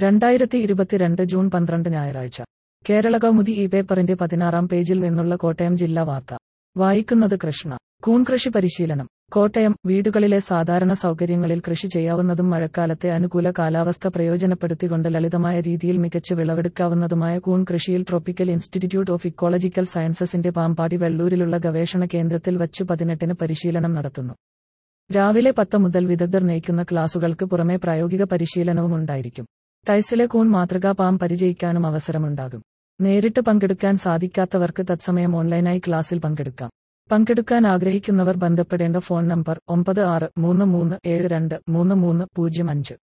രണ്ടായിരത്തി ഇരുപത്തിരണ്ട് ജൂൺ പന്ത്രണ്ട് ഞായറാഴ്ച കേരള കൗമുദി ഈ പേപ്പറിന്റെ പതിനാറാം പേജിൽ നിന്നുള്ള കോട്ടയം ജില്ലാ വാർത്ത വായിക്കുന്നത് കൃഷ്ണ കൂൺ കൃഷി പരിശീലനം കോട്ടയം വീടുകളിലെ സാധാരണ സൗകര്യങ്ങളിൽ കൃഷി ചെയ്യാവുന്നതും മഴക്കാലത്തെ അനുകൂല കാലാവസ്ഥ പ്രയോജനപ്പെടുത്തിക്കൊണ്ട് ലളിതമായ രീതിയിൽ മികച്ച വിളവെടുക്കാവുന്നതുമായ കൂൺ കൃഷിയിൽ ട്രോപ്പിക്കൽ ഇൻസ്റ്റിറ്റ്യൂട്ട് ഓഫ് ഇക്കോളജിക്കൽ സയൻസസിന്റെ പാമ്പാടി വെള്ളൂരിലുള്ള ഗവേഷണ കേന്ദ്രത്തിൽ വച്ച് പതിനെട്ടിന് പരിശീലനം നടത്തുന്നു രാവിലെ പത്ത് മുതൽ വിദഗ്ധർ നയിക്കുന്ന ക്ലാസുകൾക്ക് പുറമെ പ്രായോഗിക പരിശീലനവും ഉണ്ടായിരിക്കും ടൈസിലെ കൂൺ മാതൃകാ പാം പരിചയിക്കാനും അവസരമുണ്ടാകും നേരിട്ട് പങ്കെടുക്കാൻ സാധിക്കാത്തവർക്ക് തത്സമയം ഓൺലൈനായി ക്ലാസ്സിൽ പങ്കെടുക്കാം പങ്കെടുക്കാൻ ആഗ്രഹിക്കുന്നവർ ബന്ധപ്പെടേണ്ട ഫോൺ നമ്പർ ഒമ്പത് ആറ് മൂന്ന് മൂന്ന് ഏഴ് രണ്ട് മൂന്ന് മൂന്ന് പൂജ്യം അഞ്ച്